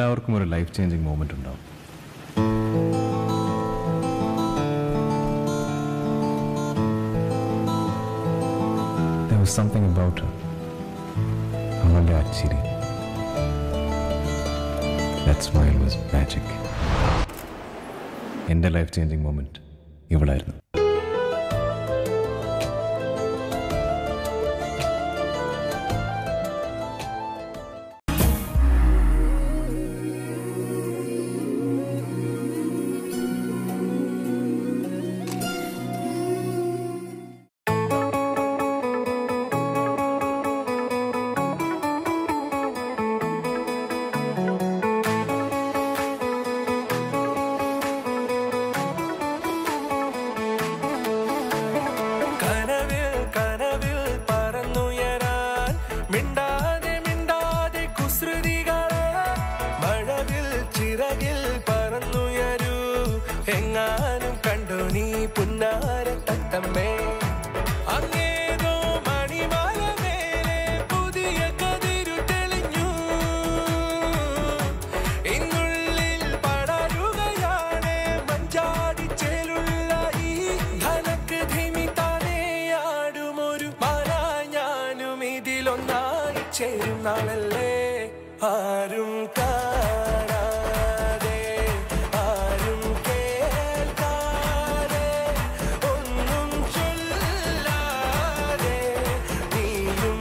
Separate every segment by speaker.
Speaker 1: എല്ലാവർക്കും ഒരു life changing moment ഉണ്ടാവും There was something about her. അവളുടെ ആ ചിരി That smile was magic. എൻ്റെ ലൈഫ് ചേഞ്ചിങ് മൊമെന്റ് ഇവളായിരുന്നു
Speaker 2: കനവിൽ കനവിൽ പറന്നുയരാൻ മിണ്ടാതെ മിണ്ടാതെ കുസൃതികളെ മഴവിൽ ചിറകിൽ പറന്നുയരൂ എങ്ങാനും കണ്ടു നീ പുന്നാര തത്തമ്മേ അങ്ങേതോ മണിമല മേലെ പുതിയ കതിരു തെളിഞ്ഞു ഇന്നുള്ളിൽ പടരുകയാണ് മഞ്ചാടിച്ചേലുള്ള ഈ ധനക്ക് ധിമി താനെയാടുമൊരു മന ഞാനും ഇതിലൊന്നായി ചേരും നാളല്ലേ ആരും കാണാതെ ആരും കേൾക്കാതെ ഒന്നും ചൊല്ലാതെ നീയും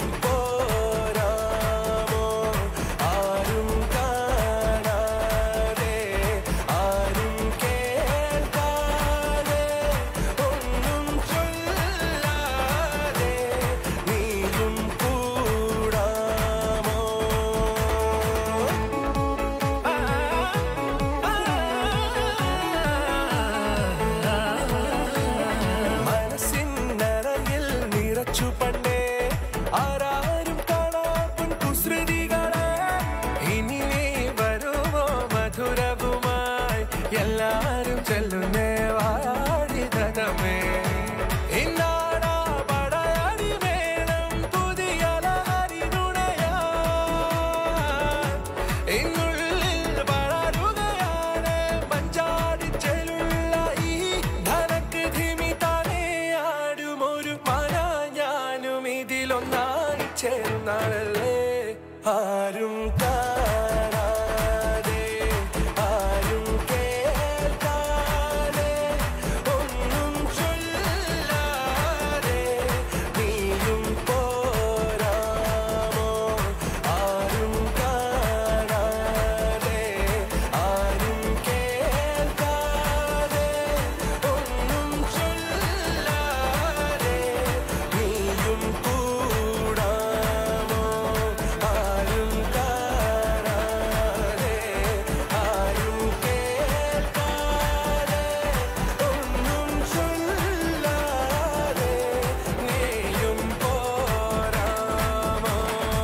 Speaker 2: പോരാമോ ആരും കാണാതെ ആരും കേൾക്കാതെ ഒന്നും ചൊല്ലാതെ നീയും കൂടാമോ ആ, ആ, മനസ്സിനറയിൽ നിറച്ചു പണ്ടേ ആരാരും കാണാപ്പൻ കുസൃതികളെ ഇനി നീ വരുമോ മധുരവുമായി എല്ലാരും ചെല്ലുന്നേ വാടിതമേ ഇന്നാടാ പടയടി വേണം പുതിയ ലഹരി നുണയാൻ ഇന്നുള്ളിൽ വളരുകയാണ് മഞ്ചാടിച്ചെലുള്ള ഈ ധനക്ക് ധിമി താനെയാടുമൊരു മന ഞാനും ഇതിലൊന്നായി ചേർന്നാളല്ലേ ആരും കാണാതെ ആരും കേൾക്കാതെ ഒന്നും ചൊല്ലാതെ നീയും പോരാമോ ആരും കാണാതെ ആരും കേൾക്കാതെ ഒന്നും ചൊല്ലാതെ നീയും കൂടാമോ ആരും കാണാതെ ആരും കേൾക്കാതെ ഒന്നും ചൊല്ലാതെ നീയും പോരാമോ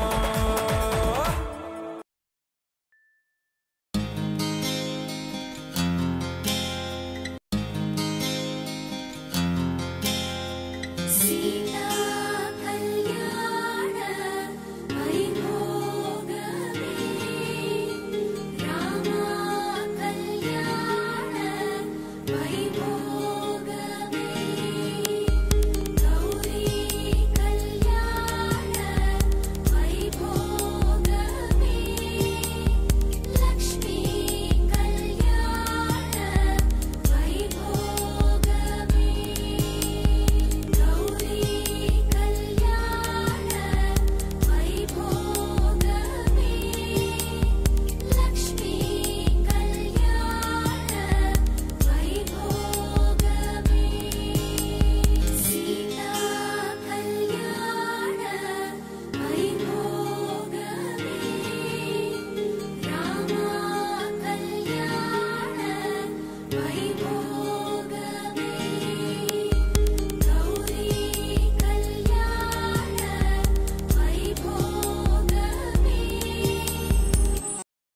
Speaker 3: സീതാ കല്യാണ വൈഭോഗമേ രാമ കല്യാണ വൈഭോഗമേ ഗൗരി കല്യാണ വൈഭോഗമേ ലക്ഷ്മി കല്യാണ വൈഭോഗമേ ഗൗരി കല്യാണ വൈഭോഗമേ ലക്ഷ്മി കല്യാണ വൈഭോഗമേ സീതാ കല്യാണ വൈഭോഗമേ രാമ കല്യാണ വൈഭോഗമേ